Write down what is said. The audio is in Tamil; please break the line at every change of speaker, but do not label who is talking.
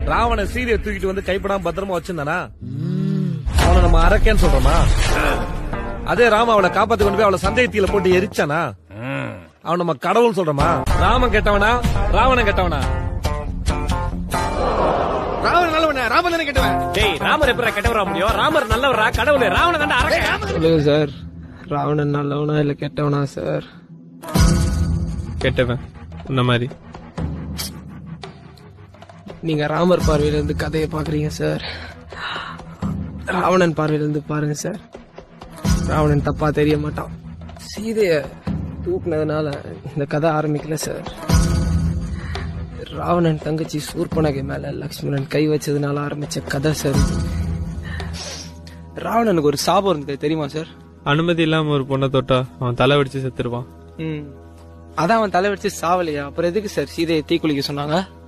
ராவணன் சீதையை தூக்கிட்டு வந்து கைப்படாம பத்திரமா வச்சிருந்தானா அவனை நம்ம அரக்கேன்னு சொல்றோமா அதே ராம அவளை காப்பாத்தி கொண்டு போய் அவளை சந்தேகத்தில போட்டு எரிச்சானா அவன் நம்ம கடவுள் சொல்றோமா ராமன் கெட்டவனா ராவணன் கெட்டவனா ராவணன் நல்லவனா ராமன் தானே கெட்டவன்
டேய் ராமர் எப்பரா கெட்டவரா முடியும் ராமர் நல்லவரா கடவுளே ராவணன் தாண்டா அரக்கன்
சொல்லுங்க சார் ராவணன் நல்லவனா இல்ல கெட்டவனா சார்
கெட்டவன் இந்த மாதிரி
நீங்க ராமர் பார்வையில இருந்து கதையை பாக்குறீங்க சார் ராவணன் பார்வையில இருந்து பாருங்க சார் ராவணன் தப்பா தெரிய மாட்டான் சீதைய தூக்குனதுனால இந்த கதை ஆரம்பிக்கல சார் ராவணன் தங்கச்சி சூர்பனகை மேல லக்ஷ்மணன் கை வச்சதுனால ஆரம்பிச்ச கதை சார் இது. ராவணனுக்கு ஒரு சாபம் இருந்தது தெரியுமா சார்
அனுமதி இல்லாம ஒரு பொண்ணை தொட்டா அவன் தலை வெடிச்சு செத்துருவான்
ம் அதான் அவன் தலை வச்சு சாவலையா அப்புறம் எதுக்கு சார் சீதையை தீக்குளிக்க சொன்னாங்க